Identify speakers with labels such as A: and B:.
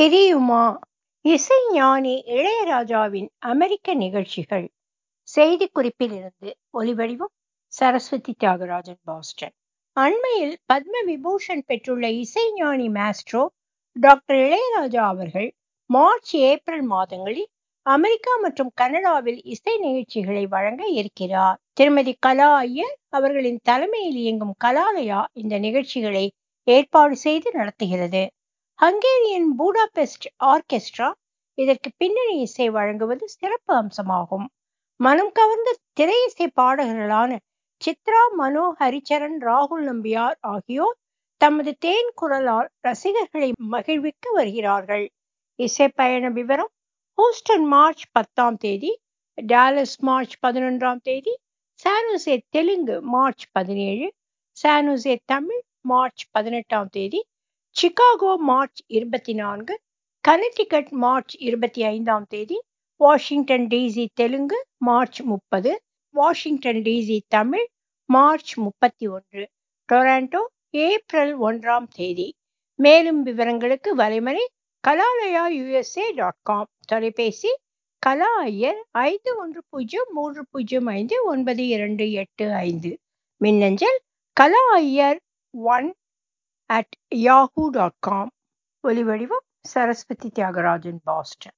A: தெரியுமா இசைஞானி இளையராஜாவின் அமெரிக்க நிகழ்ச்சிகள் செய்திக்குறிப்பிலிருந்து ஒலிவடிவம் சரஸ்வதி தியாகராஜன் பாஸ்டன் அண்மையில் பத்ம விபூஷன் பெற்றுள்ள இசைஞானி மாஸ்ட்ரோ டாக்டர் இளையராஜா அவர்கள் மார்ச் ஏப்ரல் மாதங்களில் அமெரிக்கா மற்றும் கனடாவில் இசை நிகழ்ச்சிகளை வழங்க இருக்கிறார் திருமதி கலா ஐயர் அவர்களின் தலைமையில் இயங்கும் கலாலயா இந்த நிகழ்ச்சிகளை ஏற்பாடு செய்து நடத்துகிறது ஹங்கேரியன் பூடாபெஸ்ட் ஆர்கெஸ்ட்ரா இதற்கு பின்னணி இசை வழங்குவது சிறப்பு அம்சமாகும் மனம் கவர்ந்த திரை இசை பாடகர்களான சித்ரா மனோ ஹரிச்சரன் ராகுல் நம்பியார் ஆகியோர் தமது தேன் குரலால் ரசிகர்களை மகிழ்விக்க வருகிறார்கள் இசை பயண விவரம் ஹூஸ்டன் மார்ச் பத்தாம் தேதி டாலஸ் மார்ச் பதினொன்றாம் தேதி சானோசே தெலுங்கு மார்ச் பதினேழு சானோசே தமிழ் மார்ச் பதினெட்டாம் தேதி சிகாகோ மார்ச் இருபத்தி நான்கு கனடிகட் மார்ச் இருபத்தி ஐந்தாம் தேதி வாஷிங்டன் டிசி தெலுங்கு மார்ச் முப்பது வாஷிங்டன் டிசி தமிழ் மார்ச் முப்பத்தி ஒன்று டொராண்டோ ஏப்ரல் ஒன்றாம் தேதி மேலும் விவரங்களுக்கு வலைமறை கலாலயா யுஎஸ்ஏ டாட் காம் தொலைபேசி கலா ஐயர் ஐந்து ஒன்று பூஜ்ஜியம் மூன்று பூஜ்ஜியம் ஐந்து ஒன்பது இரண்டு எட்டு ஐந்து மின்னஞ்சல் Kala Iyer one at Yahoo dot com ஒலிவடிவம் சரஸ்வதி தியாகராஜன் பாஸ்டன்